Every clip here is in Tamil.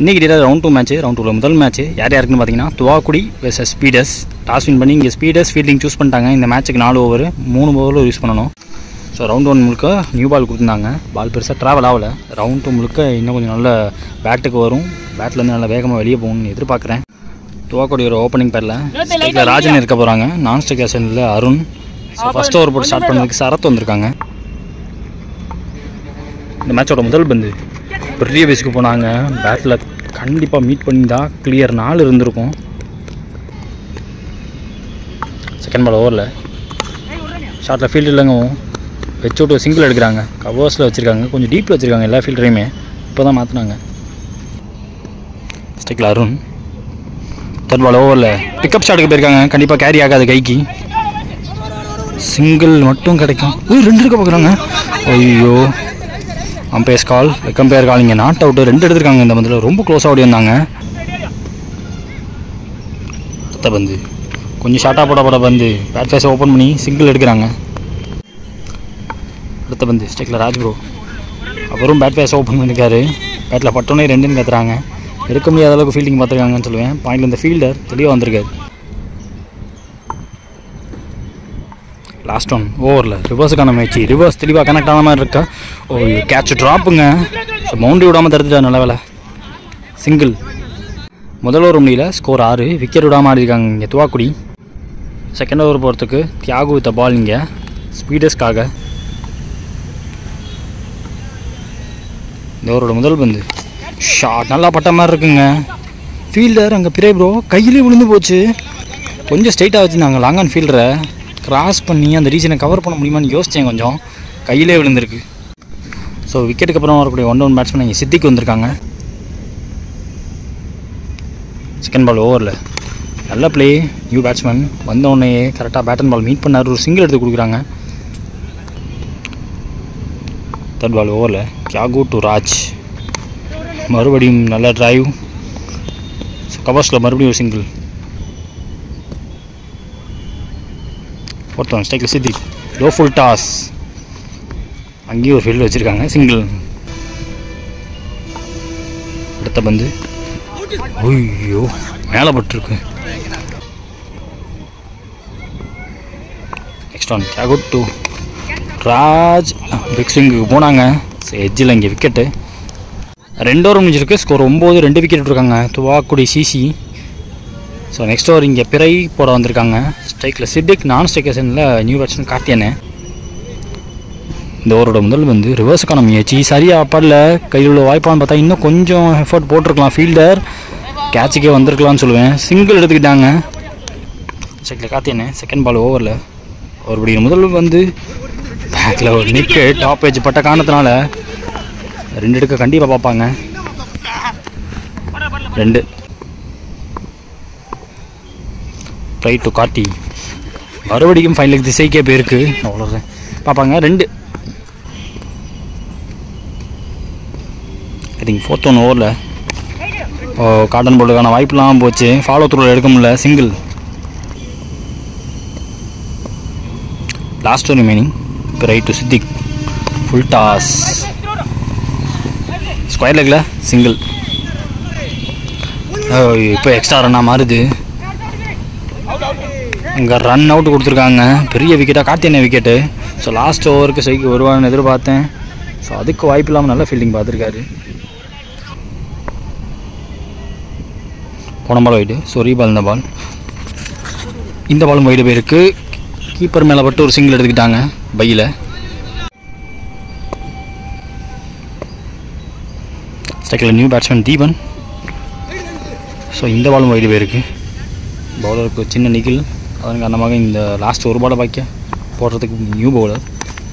இன்றைக்கி டேட்டாக ரவுண்ட் டூ மேட்ச் ரவுண்ட் டூவில் முதல் மேட்ச் யார் யாருக்குன்னு பார்த்தீங்கன்னா Thuvakudi versus speeders toss win பண்ணி இங்கே ஸ்பீடர்ஸ் ஃபீல்டிங் சூஸ் பண்ணிட்டாங்க இந்த மேட்ச்சுக்கு நாலு ஓவர் மூணு ஓவரில் யூஸ் பண்ணணும் ஸோ ரவுண்ட் ஒன் முழுக்க நியூ பால் கொடுத்துருந்தாங்க பால் பெருசாக ட்ராவல் ஆகலை ரவுண்ட் டூ முழுக்க இன்னும் கொஞ்சம் நல்ல பேட்டுக்கு வரும் பேட்லேருந்து நல்லா வேகமாக வெளியே போகணும்னு எதிர்பார்க்குறேன் துவாக்குடி ஒரு ஓப்பனிங் பேரில் ஸ்ட்ரைக்கில் ராஜன் இருக்க போகிறாங்க நான் ஸ்ட்ரைக் ஆசனில் அருண் ஸோ ஃபஸ்ட் ஓவர் போட்டு ஸ்டார்ட் பண்ணதுக்கு சரத் வந்திருக்காங்க இந்த மேட்சோட முதல் பந்து பெரிய பேஸுக்கு போனாங்க பேட்டில் கண்டிப்பாக மீட் பண்ணியிருந்தா கிளியர் நாள் இருந்திருக்கும் செகண்ட் பால் ஓவரில் ஷார்ட்டில் ஃபீல்டு இல்லைங்க வச்சு விட்டு சிங்கிள் எடுக்கிறாங்க கவர்ஸில் வச்சுருக்காங்க கொஞ்சம் டீப்பில் வச்சுருக்காங்க எல்லா ஃபீல்டரையுமே இப்போ தான் மாற்றினாங்க ஸ்டிக்கில் அருண் தேர்ட் பால் ஓவரில் பிக்கப் ஷாட்டுக்கு போயிருக்காங்க கண்டிப்பாக கேரி ஆகாது கைக்கு சிங்கிள் மட்டும் கிடைக்கும் ஓய் ரெண்டு இருக்க பார்க்குறாங்க ஐயோ அம்பையர்ஸ் கால் கம்பேர் கால் இங்கே நாட் அவுட்டு ரெண்டு எடுத்திருக்காங்க இந்த பந்தில் ரொம்ப க்ளோஸாக ஓடி வந்தாங்க அடுத்த பந்து கொஞ்சம் ஷார்ட்டாக போட போட பந்து பேட் ஃபேஸை ஓப்பன் பண்ணி சிங்கிள் எடுக்கிறாங்க அடுத்த பந்து ஸ்டெக்கில் ராஜ் ப்ரோ அவரும் பேட் ஃபேஸ் ஓப்பன் பண்ணியிருக்காரு பேட்டில் பட்டோன்னே ரெண்டுன்னு கத்துறாங்க எடுக்க முடியாத அளவுக்கு ஃபீல்டிங் பார்த்துருக்காங்கன்னு சொல்லுவேன் பாயிண்டில் இந்த ஃபீல்டர் தெளிவாக வந்திருக்காரு லாஸ்ட் ஒன் ஓவரில் ரிவர்ஸுக்கான மேட்ச் ரிவர்ஸ் தெளிவாக கனெக்ட் ஆன மாதிரி இருக்கா ஓ கேட்ச் ட்ராப்புங்க ஸோ பவுண்டரி விடாமல் தடுத்துட்டா நல்ல வேலை சிங்கிள் முதல் ஓவர் முடியல ஸ்கோர் ஆறு விக்கெட் விடாமல் ஆடிருக்காங்க இங்கே துவாக்குடி செகண்ட் ஓவர் போகிறதுக்கு தியாகு வித்த பால் இங்கே ஸ்பீடர்ஸ்க்காக இந்த ஓவரோட முதல் பந்து ஷாட் நல்லா பட்ட மாதிரி இருக்குங்க ஃபீல்டர் அங்கே பிரே ப்ரோ கையிலே விழுந்து போச்சு கொஞ்சம் ஸ்ட்ரைட்டாக வச்சுருந்தாங்க லாங் ஆன் ஃபீல்டரை கிராஸ் பண்ணி அந்த ரீஜனை கவர் பண்ண முடியுமான்னு யோசித்தேன் கொஞ்சம் கையிலே விழுந்திருக்கு ஸோ விக்கெட்டுக்கு அப்புறம் வரக்கூடிய ஒன் டவுன் பேட்ஸ்மேன் இங்கே சித்திக்கு வந்திருக்காங்க செகண்ட் பால் ஓவரில் நல்ல ப்ளே நியூ பேட்ஸ்மேன் வந்த உடனே கரெக்டாக பேட் அண்ட் பால் மீட் பண்ணார் ஒரு சிங்கிள் எடுத்து கொடுக்குறாங்க தேர்ட் பால் ஓவரில் தியாகு டு ராஜ் மறுபடியும் நல்ல டிரைவ் ஸோ கவர்ஸில் மறுபடியும் ஒரு சிங்கிள் ஒருத்தவன் ஸ்டைக்கில் சித்தி லோ ஃபுல் டாஸ் அங்கேயும் ஒரு ஃபீல்டு வச்சுருக்காங்க சிங்கிள் அடுத்த பந்து ஐயோ மேலே பட்டிருக்கு நெக்ஸ்ட் ஒன் கேகுட் டூ ராஜ் பிக் ஸ்விங்குக்கு போனாங்க எஜ்ஜில் இங்கே விக்கெட்டு ரெண்டு ஓவர் முடிஞ்சிருக்கு ஸ்கோர் ஒம்பது ரெண்டு விக்கெட் விட்ருக்காங்க Thuvakudi CC so next over இங்கே பிறை போட வந்திருக்காங்க ஸ்ட்ரைக்கில் சித்திக் நான் ஸ்ட்ரைக்கேஷனில் நியூ பேட்ஸ்மேன் கார்த்தியனு இந்த ஓவரோட முதல் வந்து ரிவர்ஸுக்கான முயற்சி சரியாக படல கையில் உள்ள வாய்ப்பான்னு பார்த்தா இன்னும் கொஞ்சம் எஃபர்ட் போட்டிருக்கலாம் ஃபீல்டர் கேட்சுக்கே வந்திருக்கலாம்னு சொல்லுவேன் சிங்கிள் எடுத்துக்கிட்டாங்க ஸ்ட்ரைக்கில் கார்த்தியனு செகண்ட் பால் ஓவரில் ஒருபடி முதல் வந்து பேக்கில் ஒரு நிற்கு டாப் ஏஜ் பட்ட காரணத்தினால ரெண்டு எடுக்க கண்டிப்பாக பார்ப்பாங்க ரெண்டு ட்ரை டு காட்டி மறுபடியும் ஃபைனலுக்கு திசைக்கே போயிருக்கு அவ்வளோதான் பார்ப்பாங்க ரெண்டு ஐ திங்க் ஃபோர்த் ஒன் ஓவரில் ஓ காட்டன் போர்டுக்கான வாய்ப்புலாம் போச்சு ஃபாலோ த்ரூவில் எடுக்க முடியல சிங்கிள் லாஸ்ட் ஒன் ரிமைனிங் இப்போ right to Siddiq full toss square லெக்கில் சிங்கிள் இப்போ எக்ஸ்ட்ரா ரன்னாக மாறுது இங்கே ரன் அவுட் கொடுத்துருக்காங்க பெரிய விக்கெட்டாக கார்த்தியனை விக்கெட்டு ஸோ லாஸ்ட் ஓவருக்கு சைக்கு வருவான்னு எதிர்பார்த்தேன் ஸோ அதுக்கு வாய்ப்பு இல்லாமல் நல்ல ஃபீல்டிங் பார்த்துருக்காரு போன பால் வைடு ஸோ ரீபால் இந்த பால் இந்த பாலும் வைடு போயிருக்கு கீப்பர் மேலே பட்டு ஒரு சிங்கிள் எடுத்துக்கிட்டாங்க பையில் ஸ்டெக்கில் நியூ பேட்ஸ்மேன் தீபன் ஸோ இந்த பாலும் வைடு போயிருக்கு பவுலருக்கு சின்ன நிகில் அதன் காரணமாக இந்த லாஸ்ட் ஒரு பாலை பாய்க்க போடுறதுக்கு நியூ பவுலர்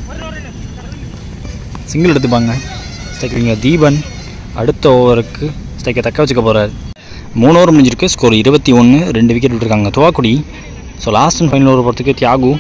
சிங்கிள் எடுத்துப்பாங்க ஸ்டைக்கிங்க தீபன் அடுத்த ஓவருக்கு ஸ்டைக்கை தக்க வச்சுக்க போகிறார் மூணு ஓவர் முடிஞ்சிருக்கு ஸ்கோர் இருபத்தி ஒன்று ரெண்டு விக்கெட் விட்டுருக்காங்க Thuvakudi so last and final over பொறுத்துக்கு தியாகு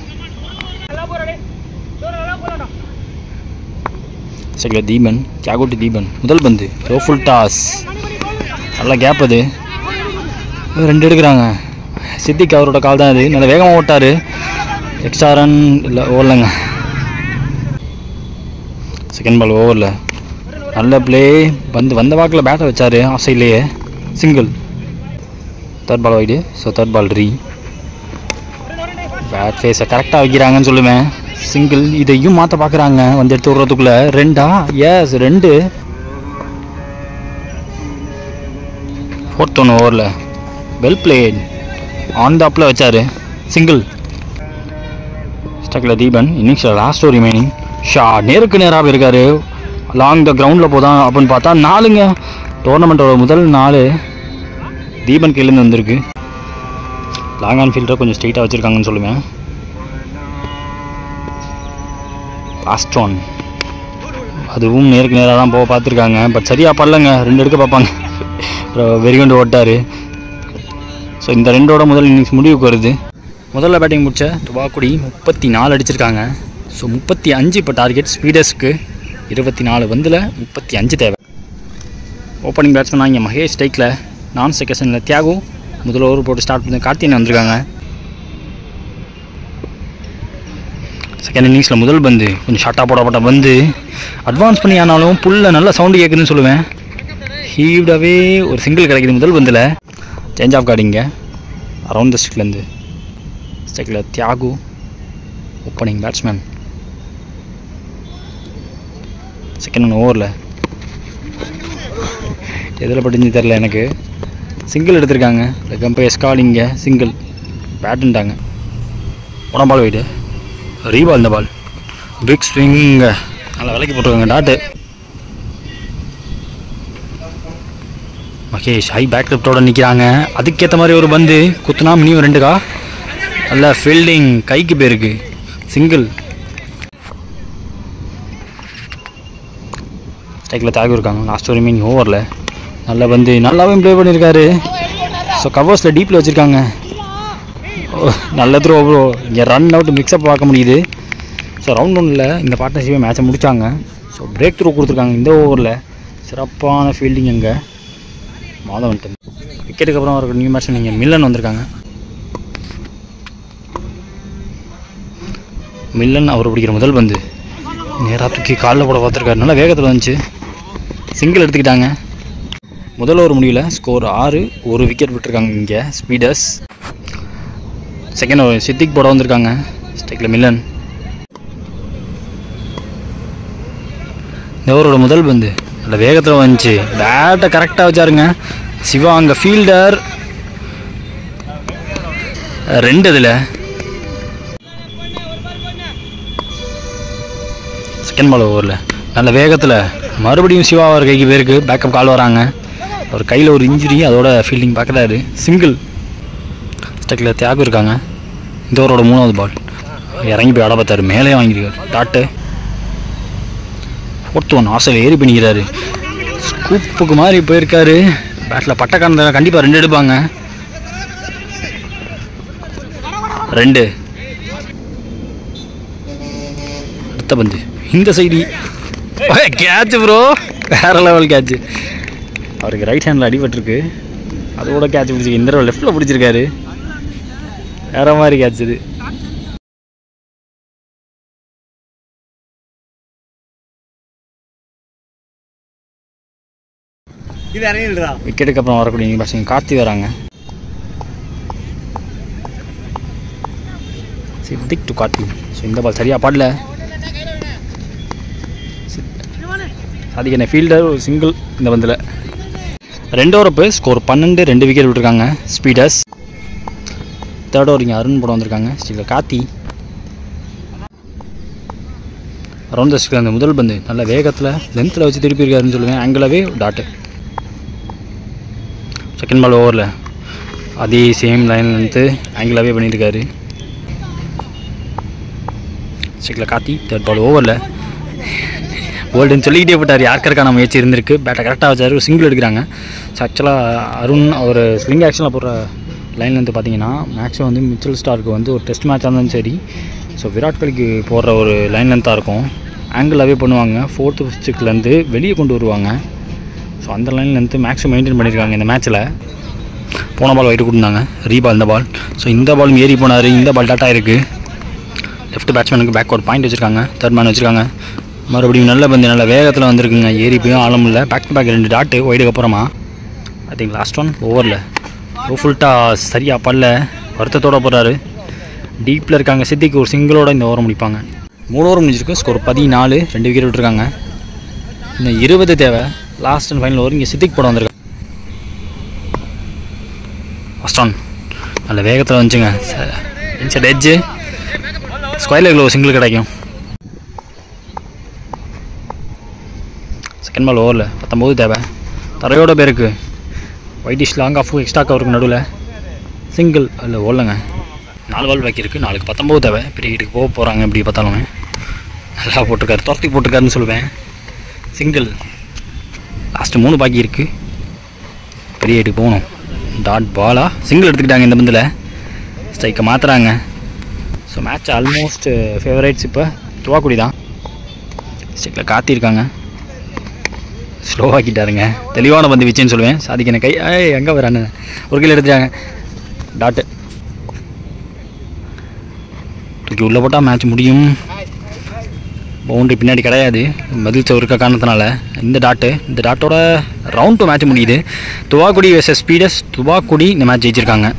ஸ்டைக்கில் தீபன் தியாகு டு தீபன் முதல் பந்து லோ ஃபுல் டாஸ் நல்ல கேப் அது ரெண்டு எடுக்கிறாங்க சித்திக் அவரோட கால் தான் இது நல்ல வேகமாக ஓட்டார் எக்ஸ்ட்ரா ரன் இல்லை ஓடலைங்க செகண்ட் பால் ஓவரில் நல்ல ப்ளே வந்து வந்த வாக்கில் பேட்டை வச்சார் ஆஃப் சைட்லேயே single third ball wide so third ball ரீ பேட் ஃபேஸை கரெக்டாக வைக்கிறாங்கன்னு சொல்லுவேன் சிங்கிள் இதையும் மாற்ற பார்க்குறாங்க வந்து எடுத்து விட்றதுக்குள்ளே ரெண்டா எஸ் ரெண்டு ஃபோர்த் ஒன் ஓவரில் வெல் பிளேட் ஆன் தாப்பில் வச்சார் சிங்கிள் ஸ்டக்கில் தீபன் இன்னிங்ஸில் லாஸ்ட் ஒரு ரிமைனிங் ஷா நேருக்கு நேராக இருக்காரு லாங் த கிரவுண்டில் போதான் அப்படின்னு பார்த்தா நாலுங்க டோர்னமெண்ட்டோட முதல் நாலு தீபன் கீழேருந்து வந்திருக்கு லாங் ஆன் ஃபீல்டரை கொஞ்சம் ஸ்ட்ரெயிட்டாக வச்சுருக்காங்கன்னு சொல்லுவேன் லாஸ்ட் ஒன் அதுவும் நேருக்கு நேராக தான் போக பார்த்துருக்காங்க பட் சரியாக படலங்க ரெண்டு எடுக்க பார்ப்பாங்க வெறிகொண்டு ஓட்டார் ஸோ இந்த ரெண்டோட முதல் இன்னிங்ஸ் முடிவுக்கு வருது முதல்ல பேட்டிங் முடிச்ச துபாக்குடி முப்பத்தி நாலு அடிச்சிருக்காங்க ஸோ முப்பத்தி அஞ்சு இப்போ டார்கெட் ஸ்பீடர்ஸ்க்கு இருபத்தி நாலு வந்துல முப்பத்தி அஞ்சு தேவை ஓப்பனிங் பேட்ஸ்மேன் இங்கே மகேஷ் ஸ்டைக்கில் நான் செகஷனில் தியாகு முதல் ஓவர் போட்டு ஸ்டார்ட் பண்ணி கார்த்தியன் வந்திருக்காங்க செகண்ட் இன்னிங்ஸில் முதல் பந்து கொஞ்சம் ஷார்ட்டாக போடப்பட்ட பந்து அட்வான்ஸ் பண்ணி ஆனாலும் புல்ல நல்ல சவுண்டு கேட்குதுன்னு சொல்லுவேன் ஹீவ்டாவே ஒரு சிங்கிள் கிடைக்குது முதல் பந்தில் சேஞ்ச் ஆஃப் கார்டிங்க அரவுண்ட் த ஸ்டிக்லேருந்து ஸ்டிக்கில் Thiyagu opening batsman second one ஓவரில் எதில் பட்டுச்சு தெரில எனக்கு சிங்கிள் எடுத்திருக்காங்க இந்த கம்பை எஸ்காலிங்க சிங்கிள் பேட்டுன்ட்டாங்க உடம்பு பால் வெயிட்டு ரீபால் இந்த பால் பிக் ஸ்விங்க நல்லா விலைக்கு போட்டிருக்காங்க டாட்டு மகேஷ் ஹை பேக் லிஃப்டோட நிற்கிறாங்க அதுக்கேற்ற மாதிரி ஒரு பந்து குத்துனா மினிமம் ரெண்டுக்கா நல்ல ஃபீல்டிங் கைக்கு போயிருக்கு சிங்கிள் ஸ்ட்ரைக்கில் தாகி இருக்காங்க லாஸ்ட் ஒரு மீன் ஓவரில் நல்ல பந்து நல்லாவே ப்ளே பண்ணியிருக்காரு ஸோ கவர்ஸில் டீப்பில் வச்சுருக்காங்க நல்ல த்ரோ ப்ரோ இங்கே ரன் அவுட் மிக்ஸ்அப் பார்க்க முடியுது ஸோ ரவுண்ட் ஒன்னில் இந்த பார்ட்னர்ஷிப்பை மேட்சை முடித்தாங்க ஸோ பிரேக் த்ரூ கொடுத்துருக்காங்க இந்த ஓவரில் சிறப்பான ஃபீல்டிங் அங்கே மாதவன் விக்கெட்டுக்கு அப்புறம் ஒரு நியூ மேட்ச் நீங்கள் மில்லன் வந்திருக்காங்க மில்லன் அவர் பிடிக்கிற முதல் பந்து நேராக தூக்கி காலில் போட பார்த்துருக்காரு நல்லா வேகத்தில் வந்துச்சு சிங்கிள் எடுத்துக்கிட்டாங்க முதல் ஒரு முடிவில் ஸ்கோர் ஆறு ஒரு விக்கெட் விட்டுருக்காங்க இங்கே ஸ்பீடர்ஸ் செகண்ட் ஓவர் சித்திக் போட வந்திருக்காங்க ஸ்டெக்கில் மில்லன் இந்த ஓவரோட முதல் பந்து நல்ல வேகத்தில் வந்துச்சு பேட்டை கரெக்டாக வச்சாருங்க சிவா அங்கே ஃபீல்டர் ரெண்டு இதில் செகண்ட் பால் ஓவரில் நல்ல வேகத்தில் மறுபடியும் சிவா அவர் கைக்கு பேருக்கு பேக்கப் கால் வராங்க அவர் கையில் ஒரு இன்ஜுரி அதோட ஃபீல்டிங் பார்க்குறாரு சிங்கிள் ஸ்டெக்கில் தியாகம் இருக்காங்க இந்த ஓவரோட மூணாவது பால் இறங்கி போய் ஆட பார்த்தாரு மேலே வாங்கியிருக்காரு டாட்டு ஃபோர்த் ஒன் ஆசையில் ஏறி பண்ணிக்கிறாரு ஸ்கூப்புக்கு மாதிரி போயிருக்காரு பேட்டில் பட்டக்காரந்த கண்டிப்பாக ரெண்டு எடுப்பாங்க ரெண்டு அடுத்த பந்து இந்த சைடு கேட்ச் ப்ரோ வேற லெவல் கேட்ச் அவருக்கு ரைட் ஹேண்டில் அடிபட்டிருக்கு அதோட கேட்ச் பிடிச்சிருக்கு இந்த லெஃப்டில் பிடிச்சிருக்காரு வேற மாதிரி கேட்ச் இது இது இறங்கிடுறா விக்கெட்டுக்கு அப்புறம் வரக்கூடிய பசங்க கார்த்தி வராங்க சித்திக் டு கார்த்தி ஸோ இந்த பால் சரியாக பாடல அதுக்கு என்ன ஃபீல்டர் ஒரு சிங்கிள் இந்த பந்தில் ரெண்டு ஓவரப்பு ஸ்கோர் பன்னெண்டு ரெண்டு விக்கெட் விட்டுருக்காங்க ஸ்பீடர்ஸ் தேர்ட் ஓவர் இங்கே அருண் போட வந்திருக்காங்க ஸ்ரீல கார்த்தி ரவுண்ட் தஸ்க்கு அந்த முதல் பந்து நல்ல வேகத்தில் லென்த்தில் வச்சு திருப்பி இருக்காருன்னு சொல்லுவேன் ஆங்கிளாவே டாட்டு செகண்ட் பால் ஓவரில் அதே சேம் லைன் வந்து ஆங்கிளாகவே பண்ணியிருக்காரு செக்கில் காத்தி தேர்ட் பால் ஓவரில் கோல்டுன்னு சொல்லிக்கிட்டே போட்டார் யாருக்கருக்கான முயற்சி இருந்திருக்கு பேட்டை கரெக்டாக வச்சார் ஒரு சிங்கிள் எடுக்கிறாங்க ஸோ ஆக்சுவலாக அருண் அவர் ஸ்லிங் ஆக்ஷனில் போடுற லைன் வந்து பார்த்தீங்கன்னா மேக்ஸிமம் வந்து மிச்சல் ஸ்டாருக்கு வந்து ஒரு டெஸ்ட் மேட்சாக இருந்தாலும் சரி ஸோ விராட் கோலிக்கு போடுற ஒரு லைன் லென்த்தாக இருக்கும் ஆங்கிளாகவே பண்ணுவாங்க ஃபோர்த்து ஸ்டிக்லேருந்து வெளியே கொண்டு வருவாங்க ஸோ அந்த லைன் லென்த்து மேக்ஸிமம் மெயின்டைன் பண்ணியிருக்காங்க இந்த மேட்ச்சில் போன பால் வைட்டு கொடுத்தாங்க ரீபால் இந்த பால் ஸோ இந்த பாலும் ஏறி போனார் இந்த பால் டாட்டா இருக்குது லெஃப்ட் பேட்ஸ்மேனுக்கு பேக் ஒரு பாயிண்ட் வச்சுருக்காங்க தேர்ட் மேன் வச்சுருக்காங்க மறுபடியும் நல்ல பந்து நல்ல வேகத்தில் வந்திருக்குங்க ஏறி போயும் ஆழம் இல்லை பேக் டு பேக் ரெண்டு டாட்டு ஒய்டுக்கு அப்புறமா ஐ திங்க் லாஸ்ட் ஒன் ஓவரில் ஃபுல்ட்டா சரியாக பல்ல வருத்தத்தோட போகிறாரு டீப்பில் இருக்காங்க சித்திக்கு ஒரு சிங்கிளோட இந்த ஓவர் முடிப்பாங்க மூணு ஓவர் முடிஞ்சிருக்கு ஸ்கோர் பதினாலு ரெண்டு விக்கெட் விட்டுருக்காங்க இன்னும் இருபது தேவை லாஸ்ட் அண்ட் ஃபைனல் ஓவர் இங்கே சித்திக் போட வந்திருக்காங்க ஃபஸ்ட் ஒன் நல்ல வேகத்தில் வந்துச்சுங்க இன்சைட் எட்ஜு ஸ்கொயர் லெக்கில் ஒரு சிங்கிள் கிடைக்கும் செகண்ட் பால் ஓவரில் பத்தொம்போது தேவை தரையோட பேருக்கு ஒயிட்டிஷ் லாங் ஆஃப் எக்ஸ்ட்ரா கவருக்கு நடுவில் சிங்கிள் அதில் ஓடலங்க நாலு பால் பாக்கி இருக்குது நாளைக்கு பத்தொம்போது தேவை பெரிய வீட்டுக்கு போக போகிறாங்க எப்படி பார்த்தாலுமே நல்லா போட்டிருக்காரு துரத்தி போட்டிருக்காருன்னு சொல்லுவேன் சிங்கிள் லாஸ்ட்டு மூணு பாக்கி இருக்குது பெரிய வீட்டுக்கு போகணும் டாட் பாலா சிங்கிள் எடுத்துக்கிட்டாங்க இந்த பந்தில் ஸ்ட்ரைக்கை மாற்றுறாங்க ஸோ மேட்ச் ஆல்மோஸ்ட் ஃபேவரேட்ஸ் இப்போ துவாக்குடி தான் ஸ்ட்ரைக்கில் காத்திருக்காங்க ஸ்லோவாக்கிட்டாருங்க தெளிவான பந்து வச்சுன்னு சொல்லுவேன் சாதிக்கின கை ஏய் எங்கே வரானு ஒரு கிலோ எடுத்துட்டாங்க டாட்டு தூக்கி உள்ளே போட்டால் மேட்ச் முடியும் பவுண்டரி பின்னாடி கிடையாது பதில் சோறு இருக்க காரணத்தினால இந்த டாட்டு இந்த டாட்டோட ரவுண்ட் டூ மேட்ச் முடியுது துவாக்குடி வெர்சஸ் ஸ்பீடஸ் துவாக்குடி இந்த மேட்ச் ஜெயிச்சிருக்காங்க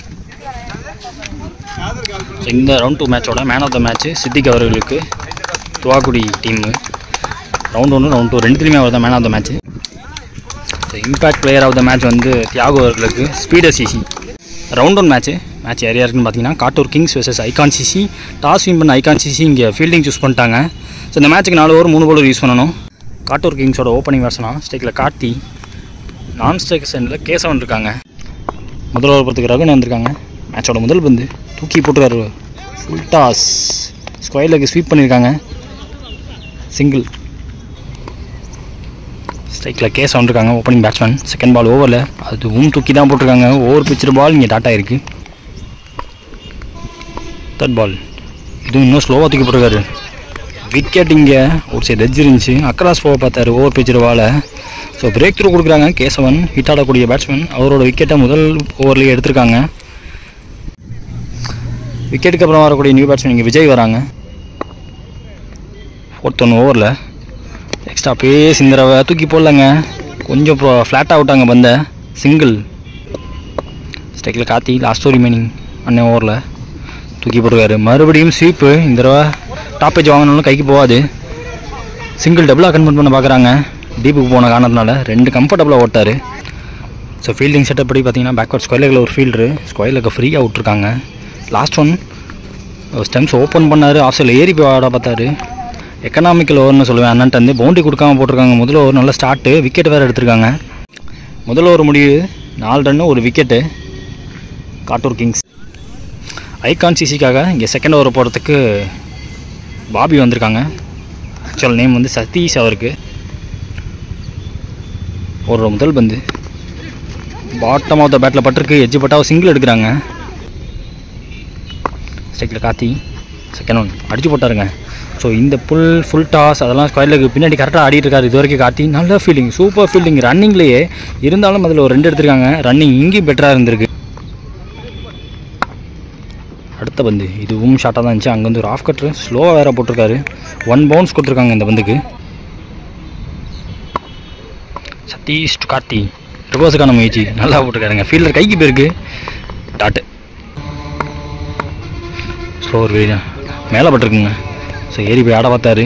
ஸோ இந்த ரவுண்ட் டூ மேட்சோட man of the match Siddiq அவர்களுக்கு துவாக்குடி டீமு ரவுண்ட் ஒன்று ரவுண்ட் டூ ரெண்டுத்துலையுமே அவர் தான் man of the match so impact player of the match வந்து தியாகு அவர்களுக்கு speeder CC round one match match யார் யாருக்குன்னு பார்த்தீங்கன்னா Kattur kings versus icon CC toss win பண்ண ஐகான் சிசி இங்கே ஃபீல்டிங் சூஸ் பண்ணிட்டாங்க ஸோ இந்த மேட்ச்சுக்கு நாலு ஓவர் மூணு bowler யூஸ் பண்ணணும் காட்டூர் கிங்ஸோட ஓப்பனிங் வருஷனா ஸ்டேக்கில் கார்த்தி நான் ஸ்ட்ரைக் சென்டரில் கேசவன் இருக்காங்க முதல் ஓவர் போகிறதுக்கு ரகுன் வந்திருக்காங்க மேட்சோட முதல் பந்து தூக்கி போட்டுருக்காரு full toss square leg sweep பண்ணியிருக்காங்க சிங்கிள் ஸ்ட்ரைக்கில் கேஸ் வந்திருக்காங்க ஓப்பனிங் பேட்ஸ்மேன் செகண்ட் பால் ஓவரில் அதுவும் தூக்கி தான் போட்டிருக்காங்க ஓவர் பிச்சர் பால் இங்கே டாட்டா இருக்குது தேர்ட் பால் இதுவும் இன்னும் ஸ்லோவாக தூக்கி போட்டிருக்காரு விக்கெட் இங்கே ஒரு சைடு எட்ஜ் இருந்துச்சு அக்ராஸ் போக பார்த்தாரு ஓவர் பிச்சர் பாலை ஸோ பிரேக் த்ரூ கொடுக்குறாங்க கேசவன் ஹிட் ஆடக்கூடிய பேட்ஸ்மேன் அவரோட விக்கெட்டை முதல் ஓவர்லேயே எடுத்திருக்காங்க விக்கெட்டுக்கு அப்புறம் வரக்கூடிய நியூ பேட்ஸ்மேன் இங்கே விஜய் வராங்க ஒருத்தொன்று ஓவரில் எக்ஸ்ட்ரா பேஸ் இந்த தடவை தூக்கி போடலங்க கொஞ்சம் இப்போ ஃப்ளாட்டாக விட்டாங்க பந்த சிங்கிள் ஸ்ட்ரைக்கில் காத்தி லாஸ்ட் ஓவர் ரிமைனிங் அண்ணன் ஓவரில் தூக்கி போட்டுருக்காரு மறுபடியும் ஸ்வீப்பு இந்த தடவை டாப் பேஜ் வாங்கினாலும் கைக்கு போகாது சிங்கிள் டபுளாக கன்வெர்ட் பண்ண பார்க்குறாங்க டீப்புக்கு போன காரணத்தினால ரெண்டு கம்ஃபர்டபுளாக ஓட்டார் ஸோ ஃபீல்டிங் செட்டப் படி பார்த்தீங்கன்னா பேக்வர்ட் ஸ்கொயர் ஒரு ஃபீல்டரு ஸ்கொயர் லெக்கை ஃப்ரீயாக விட்ருக்காங்க லாஸ்ட் ஒன் ஸ்டெம்ஸ் ஓப்பன் பண்ணார் ஆஃப் சைடில் ஏறி போய் ஆட பார்த்தாரு எக்கனாமிக்கல் ஓவர்னு சொல்லுவேன் அண்ணன்ட்டு வந்து பவுண்டரி கொடுக்காம போட்டிருக்காங்க முதல் ஓவர் நல்ல ஸ்டார்ட்டு விக்கெட் வேறு எடுத்திருக்காங்க முதல் ஓவர் முடிவு நாலு ரன்னு ஒரு விக்கெட்டு காட்டூர் கிங்ஸ் ஐகான் சிசிக்காக இங்கே செகண்ட் ஓவர் போகிறதுக்கு பாபி வந்திருக்காங்க ஆக்சுவல் நேம் வந்து சதீஷ் அவருக்கு ஒரு முதல் பந்து பாட்டம் ஆஃப் த பேட்டில் பட்டிருக்கு எஜ்ஜு பட்டா சிங்கிள் எடுக்கிறாங்க ஸ்ட்ரைக்கில் காத்தி செகண்ட் ஒன் அடிச்சு போட்டாருங்க ஸோ இந்த புல் ஃபுல் டாஸ் அதெல்லாம் ஸ்கொயர்லுக்கு பின்னாடி கரெக்டாக ஆடிட்டு இருக்காரு இது வரைக்கும் காத்தி நல்ல ஃபீல்டிங் சூப்பர் ஃபீல்டிங் ரன்னிங்லேயே இருந்தாலும் அதில் ஒரு ரெண்டு எடுத்திருக்காங்க ரன்னிங் இங்கேயும் பெட்டராக இருந்திருக்கு அடுத்த பந்து இதுவும் ஷார்ட்டாக தான் இருந்துச்சு அங்கேருந்து ஒரு ஆஃப் கட்ரு ஸ்லோவாக வேறு போட்டிருக்காரு ஒன் பவுன்ஸ் கொடுத்துருக்காங்க இந்த பந்துக்கு சதீஷ் டு கார்த்தி ரிவர்ஸுக்கான முயற்சி நல்லா போட்டிருக்காருங்க ஃபீல்டர் கைக்கு போயிருக்கு டாட்டு ஸ்லோவர் வெளியா மேலே பட்டிருக்குங்க ஸோ ஏறி போய் ஆட பார்த்தாரு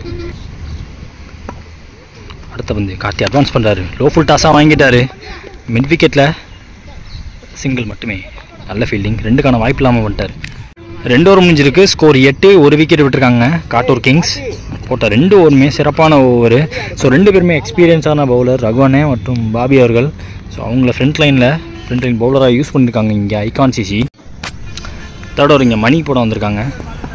அடுத்த பந்து கார்த்தி அட்வான்ஸ் பண்ணுறாரு லோ ஃபுல் டாஸாக வாங்கிட்டாரு மிட் விக்கெட்டில் சிங்கிள் மட்டுமே நல்ல ஃபீல்டிங் ரெண்டுக்கான வாய்ப்பு இல்லாமல் பண்ணிட்டார் ரெண்டு ஓவர் முடிஞ்சிருக்கு ஸ்கோர் எட்டு ஒரு விக்கெட் விட்டுருக்காங்க காட்டூர் கிங்ஸ் போட்ட ரெண்டு ஓவருமே சிறப்பான ஓவர் ஸோ ரெண்டு பேருமே எக்ஸ்பீரியன்ஸான பவுலர் ரகுவனே மற்றும் பாபி அவர்கள் ஸோ அவங்கள ஃப்ரண்ட் லைனில் ஃப்ரண்ட் லைன் பவுலராக யூஸ் பண்ணியிருக்காங்க இங்கே ஐகான் சிசி தேர்ட் ஓவர் இங்கே மணி போட வந்திருக்காங்க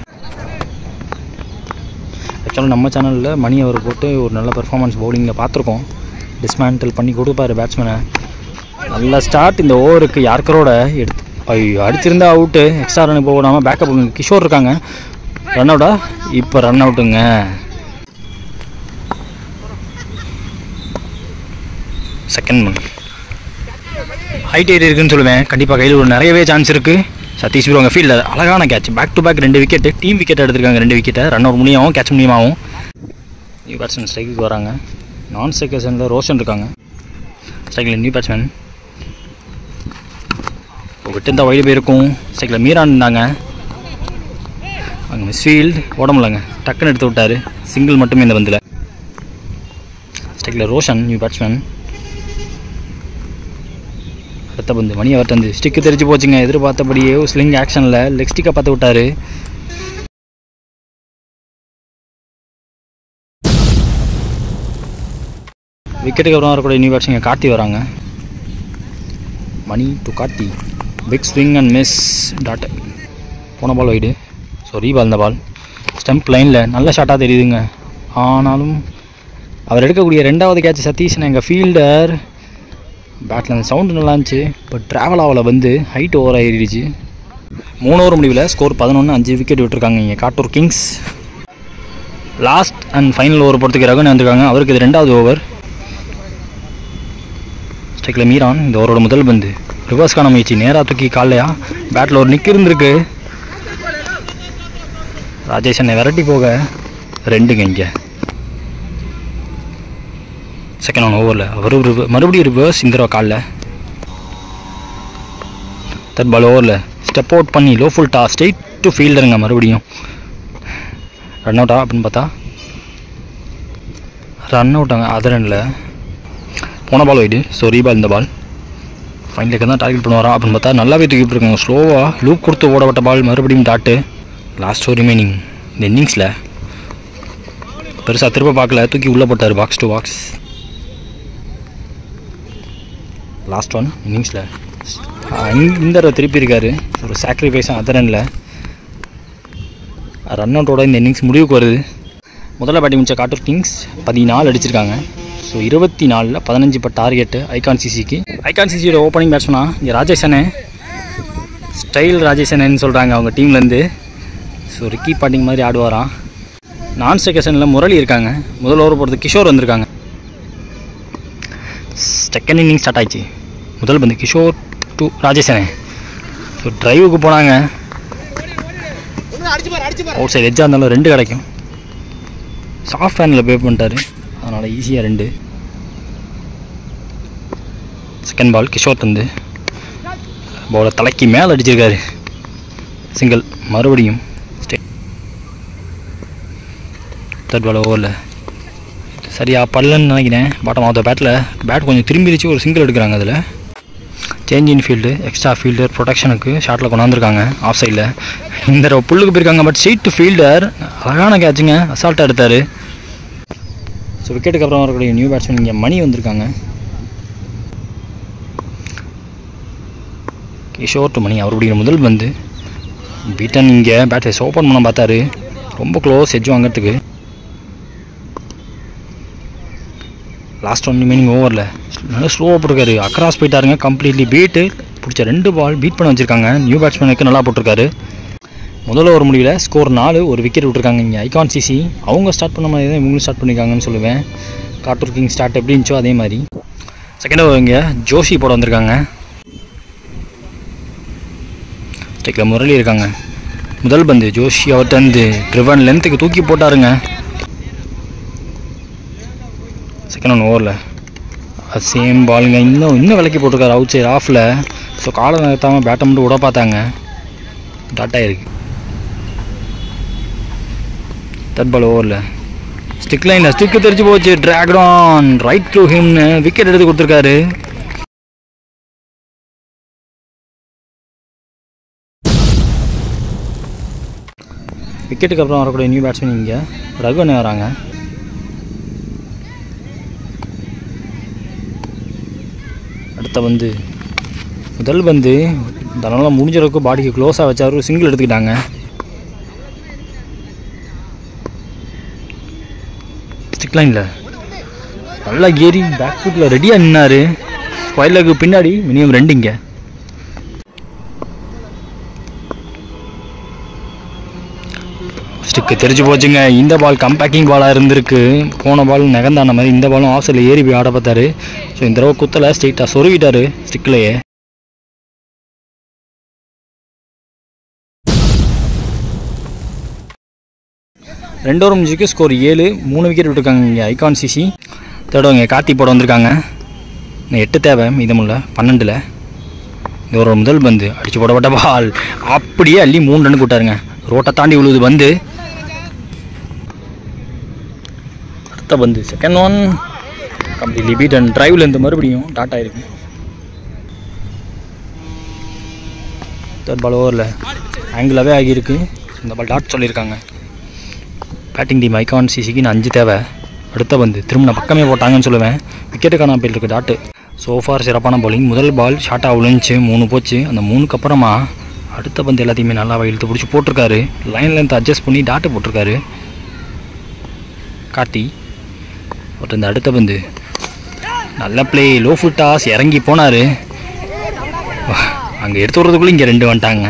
ஆக்சுவலாக நம்ம சேனலில் மணி அவர் போட்டு ஒரு நல்ல பெர்ஃபார்மன்ஸ் பவுலிங்கில் பார்த்துருக்கோம் டிஸ்மேண்டில் பண்ணி கொடுப்பாரு பேட்ஸ்மேனை நல்ல ஸ்டார்ட் இந்த ஓவருக்கு யார்கரோட எடுத்து ஐயோ அடிச்சிருந்தா அவுட்டு எக்ஸ்ட்ரா ரன் போக விடாமல் பேக்கப் கிஷோர் இருக்காங்க ரன் அவுட்டா இப்போ ரன் அவுட்டுங்க செகண்ட் மண் ஹைட் ஏறி இருக்குன்னு சொல்லுவேன் கண்டிப்பாக கையில் ஒரு நிறையவே சான்ஸ் இருக்குது சதீஷ் அவங்க ஃபீல்டில் அழகான கேட்ச் பேக் டு பேக் ரெண்டு விக்கெட்டு டீம் விக்கெட் எடுத்திருக்காங்க ரெண்டு விக்கெட்டை ரன் அவுட் முடியாவும் கேட்ச் முடியுமாவும் நியூ பேட்ஸ்மேன் ஸ்ட்ரைக்கு வராங்க நான் ஸ்ட்ரைக்கர்ஸனில் ரோஷன் இருக்காங்க ஸ்ட்ரைக்கில் நியூ பேட்ஸ்மேன் விட்டு வைடு போயிருக்கும் ஸ்ட்ரைக்கில் மீரான் இருந்தாங்க அங்கே மிஸ்ஃபீல்டு ஓட முடியலங்க டக்குன்னு எடுத்து விட்டார் சிங்கிள் மட்டுமே இந்த பந்தில் ஸ்ட்ரைக்கில் ரோஷன் நியூ பேட்ஸ்மேன் அடுத்த பந்து மணி அவர்கிட்ட வந்து ஸ்டிக்கு தெரிஞ்சு போச்சுங்க எதிர்பார்த்தபடியே ஸ்லிங் ஆக்ஷனில் லெக் ஸ்டிக்கை பார்த்து விட்டாரு விக்கெட்டுக்கு அப்புறம் வரக்கூடிய நியூ பேட்ஸிங்க கார்த்தி வராங்க Mani to Karthi big swing and miss dot போன பால் வைடு ஸோ ரீபால் இந்த பால் ஸ்டம்ப் லைனில் நல்ல ஷாட்டாக தெரியுதுங்க ஆனாலும் அவர் எடுக்கக்கூடிய ரெண்டாவது கேட்ச் சதீஷன் எங்கள் ஃபீல்டர் பேட்டில் அந்த சவுண்டு நல்லா இருந்துச்சு பட் ட்ராவல் ஆகல வந்து ஹைட் ஓவர் ஆகிடுச்சு மூணு ஓவர் முடிவில் ஸ்கோர் பதினொன்று அஞ்சு விக்கெட் விட்டுருக்காங்க இங்கே Kattur kings last and final over போகிறதுக்கு ரகுன் வந்திருக்காங்க அவருக்கு இது ரெண்டாவது ஓவர் ஸ்ட்ரைக்கில் மீரான் இந்த ஓவரோட முதல் பந்து ரிவர்ஸ்க்கான முயற்சி நேராக தூக்கி காலையா பேட்டில் ஒரு நிற்கு இருந்திருக்கு ராஜேஷ் என்னை விரட்டி போக ரெண்டுங்க இங்கே செகண்ட் ஒன் ஓவரில் அவர் மறுபடியும் ரிவர்ஸ் இந்த தடவை காலில் தேர்ட் பால் ஓவரில் ஸ்டெப் அவுட் பண்ணி லோ ஃபுல் டா ஸ்ட்ரெயிட் டு ஃபீல்டருங்க மறுபடியும் ரன் அவுட்டா அப்படின்னு பார்த்தா ரன் அவுட்டாங்க அது ரனில் போன பால் வைடு ஸோ ரீபால் இந்த பால் ஃபைனலுக்கு தான் டார்கெட் பண்ணுவாரா அப்படின்னு பார்த்தா நல்லாவே தூக்கிட்டு இருக்காங்க ஸ்லோவாக லூப் கொடுத்து ஓடப்பட்ட பால் மறுபடியும் டாட்டு லாஸ்ட் ஓவர் ரிமைனிங் இந்த இன்னிங்ஸில் பெருசாக திரும்ப பார்க்கல தூக்கி உள்ளே போட்டார் box to box last one இன்னிங்ஸில் இந்த தடவை திருப்பி இருக்காரு ஒரு சாக்ரிஃபைஸாக அதர் ரனில் ரன் அவுட்டோட இந்த இன்னிங்ஸ் முடிவுக்கு வருது முதல்ல பேட்டிங் முடிச்ச காட்டூர் கிங்ஸ் பதினாலு அடிச்சிருக்காங்க ஸோ இருபத்தி நாலில் பதினஞ்சு இப்போ டார்கெட்டு ஐகான் சிசிக்கு ஐகான் சிசியோட ஓப்பனிங் பேட்ஸ்மனா இங்கே ராஜேஷனே ஸ்டைல் ராஜேஷனேன்னு சொல்கிறாங்க அவங்க டீம்லேருந்து ஸோ ரிக்கி பாட்டிங் மாதிரி ஆடுவாராம் நான் செகஷனில் முரளி இருக்காங்க முதல் ஓவர் போகிறது கிஷோர் வந்திருக்காங்க செகண்ட் இன்னிங் ஸ்டார்ட் ஆயிடுச்சு முதல் பந்து கிஷோர் டு ராஜேஷனே ஸோ ட்ரைவுக்கு போனாங்க அவுட் சைடு எஜ்ஜாக இருந்தாலும் ரெண்டு கிடைக்கும் சாஃப்ட் ஹேண்டில் பே பண்ணிட்டாரு அதனால் ஈஸியாக ரெண்டு செகண்ட் பால் கிஷோர் வந்து பவுலை தலைக்கு மேலே அடிச்சிருக்காரு சிங்கிள் மறுபடியும் ஸ்டே தேர்ட் பால் ஓவரில் சரியா பல்லன்னு நினைக்கிறேன் பாட்டம் ஆஃப் த பேட்டில் பேட் கொஞ்சம் திரும்பிடுச்சு ஒரு சிங்கிள் எடுக்கிறாங்க அதில் change in field extra fielder ப்ரொடெக்ஷனுக்கு ஷாட்டில் கொண்டாந்துருக்காங்க ஆஃப் சைடில் இந்த தடவை புல்லுக்கு போயிருக்காங்க பட் சீட் ஃபீல்டர் அழகான கேட்சுங்க அசால்ட்டாக எடுத்தார் ஸோ விக்கெட்டுக்கு அப்புறம் வரக்கூடிய நியூ பேட்ஸ்மேன் இங்கே மணி வந்திருக்காங்க கிஷோர் டு மணி அவருடைய முதல் பந்து பீட்டன் இங்கே பேட் ஃபேஸ் ஓப்பன் பண்ண பார்த்தாரு ரொம்ப க்ளோஸ் எஜ்ஜும் வாங்கிறதுக்கு லாஸ்ட் ஒன் ரிமைனிங் ஓவரில் நல்லா ஸ்லோவாக போட்டிருக்காரு அக்ராஸ் போயிட்டாருங்க கம்ப்ளீட்லி பீட்டு பிடிச்ச ரெண்டு பால் பீட் பண்ண வச்சுருக்காங்க நியூ பேட்ஸ்மேனுக்கு நல்லா போட்டிருக்காரு முதல்ல ஒரு முடிவில் ஸ்கோர் நாலு ஒரு விக்கெட் விட்டுருக்காங்க இங்கே ஐகான் சிசி அவங்க ஸ்டார்ட் பண்ண மாதிரி தான் இவங்களும் ஸ்டார்ட் பண்ணியிருக்காங்கன்னு சொல்லுவேன் காட்டூர் கிங் ஸ்டார்ட் எப்படி இருந்துச்சோ அதே மாதிரி செகண்ட் ஓவர் இங்கே ஜோஷி போட வந்திருக்காங்க ஸ்டெக்கில் முரளி இருக்காங்க முதல் பந்து ஜோஷி அவர்கிட்ட வந்து ட்ரிவன் லென்த்துக்கு தூக்கி போட்டாருங்க செகண்ட் ஒன் ஓவரில் சேம் பாலுங்க இன்னும் இன்னும் விலைக்கு போட்டிருக்காரு அவுட் சைடு ஆஃபில் ஸோ காலை நகர்த்தாமல் பேட்டை மட்டும் விட பார்த்தாங்க டாட் ஆயிருக்கு தேர்ட் பால் ஓவரில் ஸ்டிக் லைனில் ஸ்டிக்கு தெரிஞ்சு போச்சு ட்ராக்டான் ரைட் த்ரூ ஹிம்னு விக்கெட் எடுத்து கொடுத்துருக்காரு விக்கெட்டுக்கு அப்புறம் வரக்கூடிய நியூ பேட்ஸ்மேன் இங்கே ரகுவனே வராங்க அடுத்த வந்து முதல் பந்து இதனால் முடிஞ்ச அளவுக்கு பாடிக்கு க்ளோஸாக வச்சாரு சிங்கிள் எடுத்துக்கிட்டாங்க ஸ்டிக் லைனில் நல்லா ஏறி பேக் ஃபுட்டில் ரெடியாக நின்னார் ஸ்கொயர் லெக்கு பின்னாடி மினிமம் ரெண்டு இங்கே ஸ்டிக்கு தெரிஞ்சு போச்சுங்க இந்த பால் கம்பேக்கிங் பாலாக இருந்திருக்கு போன பால் நகர்ந்தான மாதிரி இந்த பாலும் ஆஃப் சைடில் ஏறி போய் ஆட பார்த்தாரு ஸோ இந்த தடவை குத்தலை ஸ்ட்ரெயிட்டாக சொருவிட்டாரு ஸ்டிக்லேயே ரெண்டு ஓவர் முடிஞ்சுக்கு ஸ்கோர் ஏழு மூணு விக்கெட் விட்டுருக்காங்க இங்கே ஐகான் சிசி தேர்ட் இங்கே கார்த்தி போட வந்திருக்காங்க இன்னும் எட்டு தேவை மீதமுள்ள பன்னெண்டில் இந்த ஒரு முதல் பந்து அடிச்சு போடப்பட்ட பால் அப்படியே அள்ளி மூணு ரன் கூட்டாருங்க ரோட்டை தாண்டி விழுது பந்து அடுத்த பந்து second one completely beat and டிரைவில் இருந்து மறுபடியும் டாட் ஆயிருக்கு தேர்ட் பால் ஓவரில் ஆங்கிளாகவே ஆகியிருக்கு இந்த பால் டாட் சொல்லியிருக்காங்க பேட்டிங் டீம் ஐகான் சிசிக்கு நான் அஞ்சு தேவை அடுத்த பந்து திரும்ப நான் பக்கமே போட்டாங்கன்னு சொல்லுவேன் விக்கெட்டுக்கான அப்பீல் இருக்குது டாட்டு சோஃபார் சிறப்பான bowling முதல் பால் ஷார்ட்டாக விழுந்துச்சு மூணு போச்சு அந்த மூணுக்கு அப்புறமா அடுத்த பந்து எல்லாத்தையுமே நல்லா இழுத்து பிடிச்சி போட்டிருக்காரு லைன் லென்த் அட்ஜஸ்ட் பண்ணி டாட்டு போட்டிருக்காரு கார்த்தி பட் இந்த அடுத்த பந்து நல்ல ப்ளே லோ ஃபுல் டாஸ் இறங்கி போனார் அங்கே எடுத்து விட்றதுக்குள்ளே இங்கே ரெண்டு வந்துட்டாங்க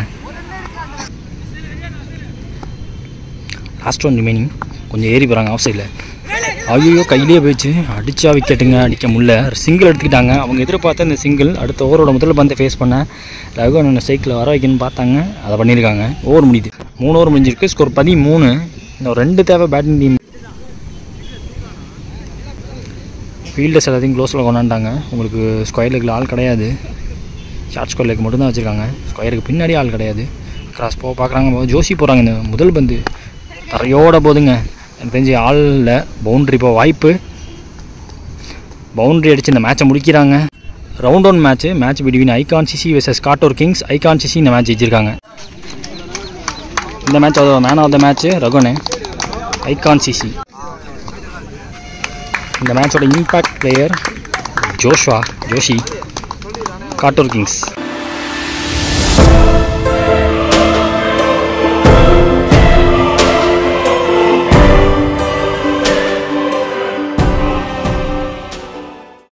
லாஸ்ட் ஒன் ரிமைனிங் கொஞ்சம் ஏறி போகிறாங்க ஆஃப் சைடில் ஐயோ கையிலேயே போயிடுச்சு அடிச்சா விக்கெட்டுங்க அடிக்க முடியல சிங்கிள் எடுத்துக்கிட்டாங்க அவங்க எதிர்பார்த்த இந்த சிங்கிள் அடுத்த ஓவரோட முதல் பந்தை ஃபேஸ் பண்ண ரகுவன் ஸ்ட்ரைக்கில் வர வைக்கணும்னு பார்த்தாங்க அதை பண்ணியிருக்காங்க ஓவர் முடியுது மூணு ஓவர் முடிஞ்சிருக்கு ஸ்கோர் பதிமூணு இன்னும் ரெண்டு தேவை பேட்டிங் டீம் ஃபீல்டர்ஸ் எல்லாத்தையும் க்ளோஸில் கொண்டாண்டாங்க உங்களுக்கு ஸ்கொயர் லெக்கில் ஆள் கிடையாது ஷார்ட் ஸ்கொயர் லெக் மட்டும்தான் வச்சுருக்காங்க ஸ்கொயருக்கு பின்னாடி ஆள் கிடையாது கிராஸ் போக பார்க்குறாங்க ஜோசி போகிறாங்க இந்த முதல் பந்து தரையோட போதுங்க எனக்கு தெரிஞ்சு ஆளில் பவுண்ட்ரி இப்போ வாய்ப்பு பவுண்ட்ரி அடித்து இந்த மேட்சை முடிக்கிறாங்க round one match match between icon CC versus Kattur kings icon CC இந்த மேட்ச் ஜெயிச்சிருக்காங்க இந்த match man of the match Ragun icon CC இந்த மேட்சோட impact player Joshua Joshi Kattur Kings